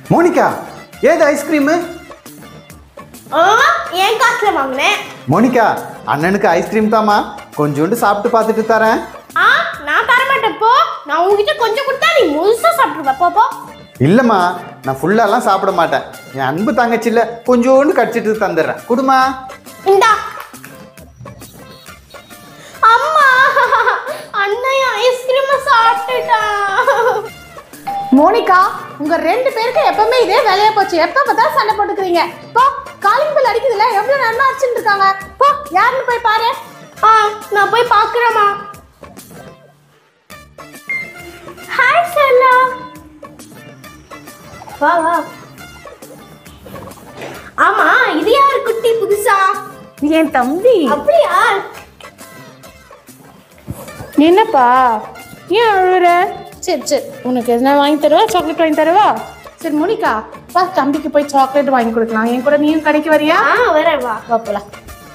Monica ஏது ice cream ஆ என் காசுல வாங்கினேன் மோனிகா அண்ணனுக்கு ஐஸ்கிரீம் தாம்மா கொஞ்சோண்டு சாப்பிட்டு பார்த்துட்டு தரேன் ஆ நான் தர மாட்டேன் போ நான் உங்ககிட்ட கொஞ்சம் கொடுத்தா நீ முழுசா சாப்பிட்டுருவ போ போ இல்லைம்மா நான் ஃபுல்லாலாம் சாப்பிட மாட்டேன் என் அன்பு தங்கச்சியில் கொஞ்சோண்டு கடிச்சிட்டு தந்துடுறேன் குடுமா இந்தா அம்மா அண்ணன் ஐஸ்கிரீம் சாப்பிட்டுட்டான் மோனிகா உங்க ரெண்டு பேருக்கு எப்பவுமே இதே வேலையா போச்சு எப்ப பார்த்தாலும் சண்டை போட்டுக்கிறீங்க போ காலிங் பெல் அடிக்குதுல எவ்வளவு நேரம் அடிச்சுட்டு இருக்காங்க போ யாருன்னு போய் பாரு ஆ நான் போய் பார்க்குறேம்மா ஹாய் செல்லா வா வா ஆமா இது யாரு குட்டி புதுசா என் தம்பி அப்படியா என்னப்பா ஏன் அழுற சரி சரி உனக்கு எதுனா வாங்கி தருவா சாக்லேட் வாங்கி தருவா சரி மோனிகா வா தம்பிக்கு போய் சாக்லேட் வாங்கி கொடுக்கலாம் என் கூட நீயும் கடைக்கு வரியா ஆ வரேன் வா வா போலாம்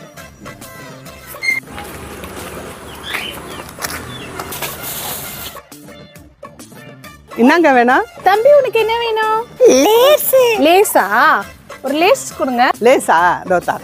என்னங்க வேணாம் தம்பி உனக்கு என்ன வேணும் லேஸ் லேஸா ஒரு லேஸ் கொடுங்க லேசா இதோ தரேன்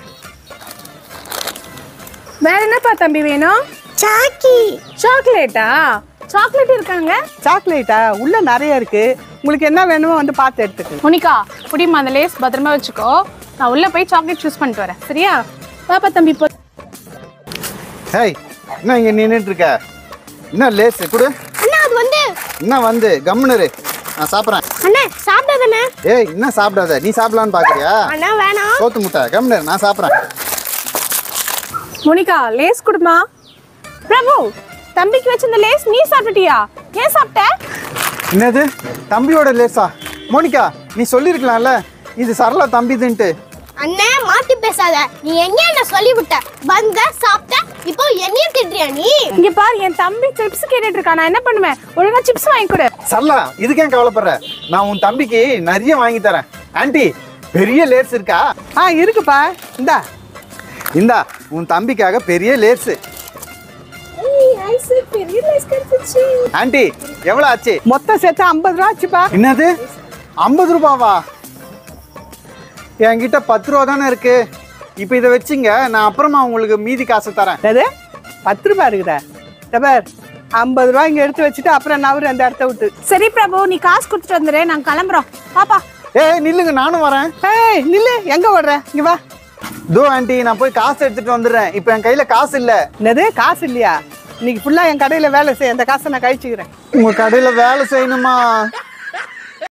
வேற என்னப்பா தம்பி வேணும் சாக்கி சாக்லேட்டா சாக்லேட் இருக்காங்க சாக்லேட்டா உள்ள நிறைய இருக்கு உங்களுக்கு என்ன வேணுமோ வந்து பார்த்து எடுத்துக்கங்க மோனிகா புடிமா அந்த லேஸ் பத்திரமா வச்சுக்கோ நான் உள்ள போய் சாக்லேட் சூஸ் பண்ணிட்டு வரேன் சரியா பாப்பா தம்பி போ ஹேய் என்ன இங்கே நின்றுட்டு இருக்க என்ன லேஸு கொடு அண்ணா அது வந்து என்ன வந்து கம்முனரு நான் சாப்பிட்றேன் அண்ணா சாப்பிடாதண்ணே ஏய் என்ன சாப்பிடாத நீ சாப்பிடலான்னு பார்க்குறியா அண்ணா வேணாம் சோத்து முட்டை கம்முனரு நான் சாப்பிட்றேன் மோனிகா லேஸ் கொடுமா பிரபு தம்பிக்கு வச்சிருந்த லேஸ் நீ சாப்பிட்டியா ஏன் சாப்பிட்ட என்னது தம்பியோட லேஸா மோனிகா நீ சொல்லியிருக்கலாம்ல இது சரளா தம்பிதுன்ட்டு அண்ணே மாத்தி பேசாத நீ எங்க என்ன சொல்லி விட்ட வந்த சாப்பிட்ட இப்போ என்னையும் திட்டுறியா நீ இங்க பாரு என் தம்பி சிப்ஸ் கேட்டுட்டு இருக்கான் நான் என்ன பண்ணுவேன் ஒழுங்கா சிப்ஸ் வாங்கி கொடு சரளா இதுக்கேன் கவலைப்படுற நான் உன் தம்பிக்கு நிறைய வாங்கி தரேன் ஆன்ட்டி பெரிய லேஸ் இருக்கா ஆ இருக்குப்பா இந்தா இந்தா உன் தம்பிக்காக பெரிய லேஸு பெரிய லேஸ் கிடைச்சிச்சு ஆன்ட்டி எவ்வளோ ஆச்சு மொத்தம் சேர்த்து ஐம்பது ரூபா ஆச்சுப்பா என்னது ஐம்பது ரூபாவா என்கிட்ட பத்து ரூபா தானே இருக்கு இப்போ இதை வச்சுங்க நான் அப்புறமா உங்களுக்கு மீதி காசு தரேன் என்னது பத்து ரூபா இருக்குதா டபர் ஐம்பது ரூபா இங்கே எடுத்து வச்சுட்டு அப்புறம் நவரு அந்த இடத்த விட்டு சரி பிரபு நீ காசு கொடுத்துட்டு வந்துரு நாங்க கிளம்புறோம் பாப்பா ஏய் நில்லுங்க நானும் வரேன் ஏய் நில்லு எங்கே ஓடுற இங்கே வா தோ ஆன்ட்டி நான் போய் காசு எடுத்துட்டு வந்துடுறேன் இப்போ என் கையில் காசு இல்லை என்னது காசு இல்லையா இன்னைக்கு ஃபுல்லாக என் கடையில் வேலை செய்ய அந்த காசை நான் கழிச்சுக்கிறேன் உங்க கடையில் வேலை செய்யணுமா